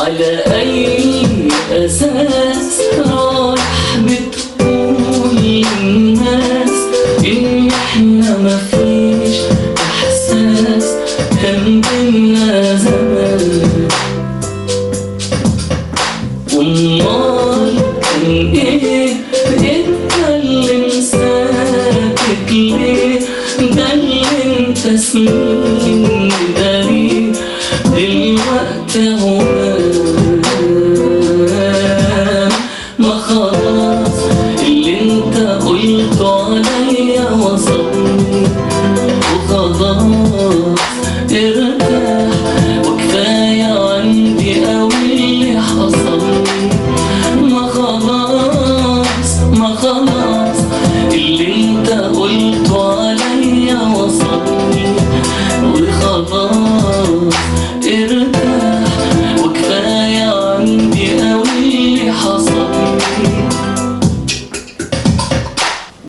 على أي أساس رايح بتقول للناس إن إحنا مفيش إحساس كان بينا زمان أمال كان إيه اتكلم ساكت ليه ده اللي انت سنين داري دلوقتي هو